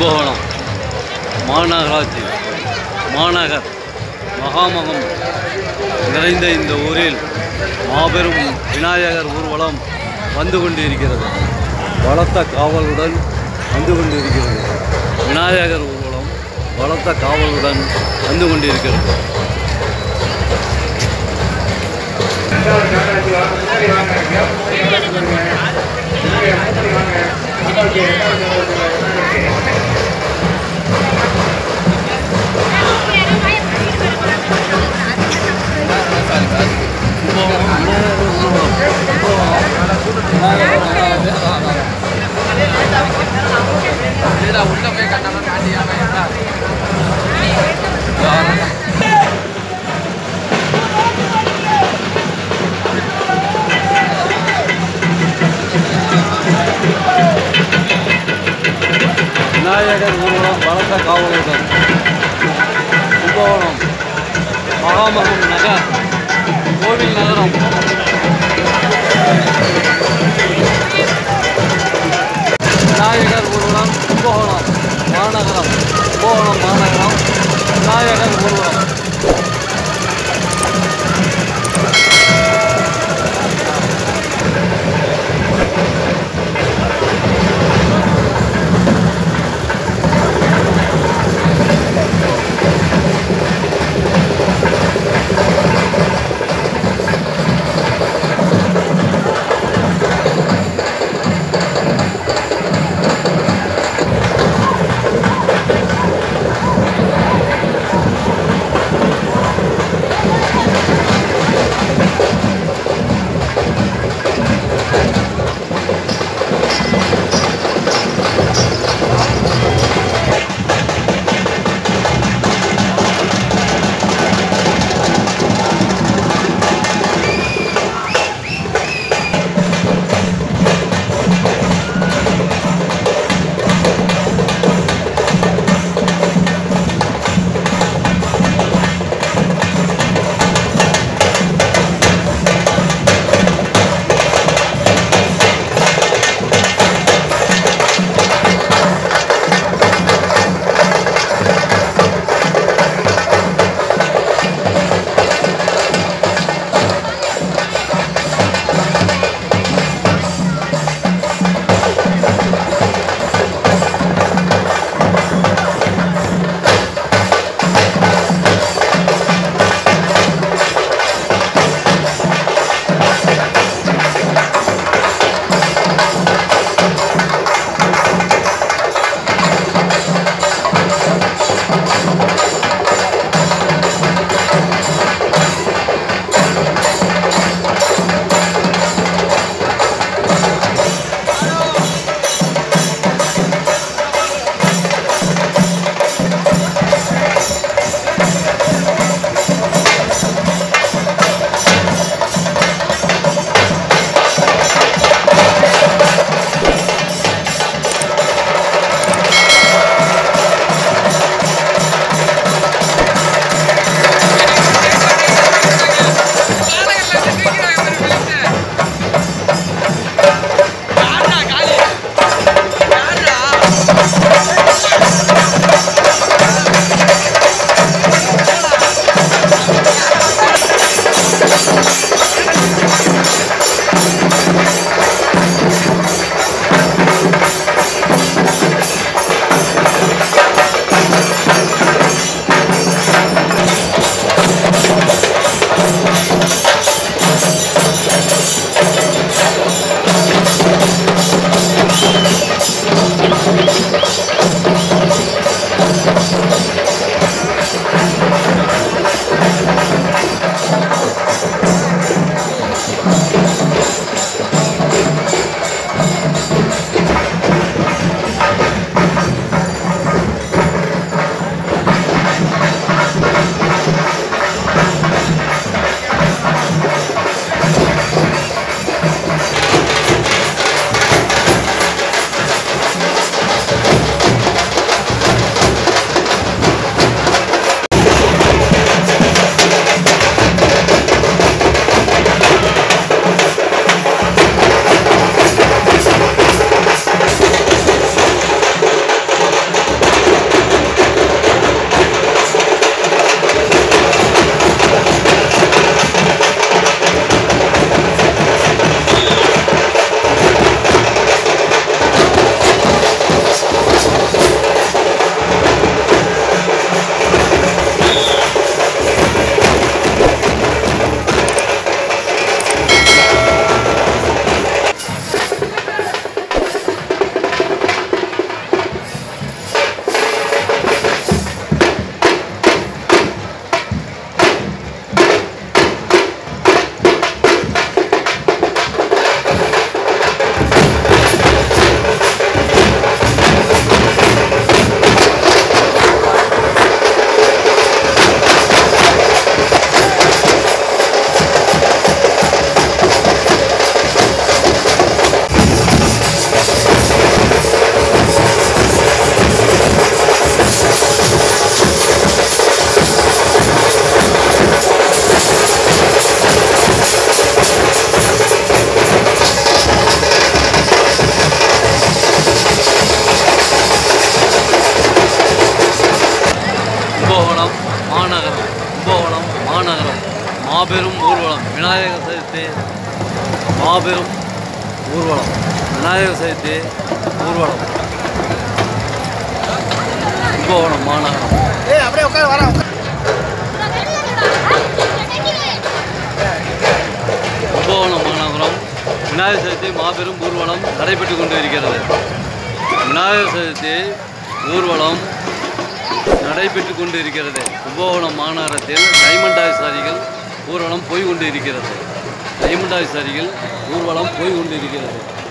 கும்பகோணம் மாநகராட்சி மாநகர் மகாமகம் நிறைந்த இந்த ஊரில் மாபெரும் விநாயகர் ஊர்வலம் வந்து கொண்டிருக்கிறது பலத்த காவலுடன் வந்து கொண்டிருக்கிறது விநாயகர் ஊர்வலம் பலத்த காவலுடன் வந்து கொண்டிருக்கிறது விநாயகர் ஊர்வலம் பலத்த காவலுடன் கும்பகோணம் மகாமகம் நகர் கோவில் நகரம் விநாயகர் ஊர்வலம் கும்பகோணம் மாநகரம் கும்பகோணம் மாநகரம் விநாயகர் ஊர்வலம் விநாயகர் சதுர்த்தி மாபெரும் ஊர்வலம் விநாயகர் சதுர்த்தி ஊர்வலம் கும்பகோணம் மாநகரம் ஏய் அப்படியே உட்காரு வரேன் கும்பகோணம் மாநகரம் விநாயகர் சதுர்த்தி மாபெரும் ஊர்வலம் நடைபெற்று கொண்டு இருக்கிறது விநாயகர் சதுர்த்தி ஊர்வலம் நடைபெற்று கொண்டு இருக்கிறது கும்பகோணம் மாநகரத்தில் டைமண்டாய்சாரிகள் ஊர்வலம் போய் கொண்டு இருக்கிறது டைமண்டாய்சாரிகள் ஊர்வலம் போய் கொண்டு இருக்கிறது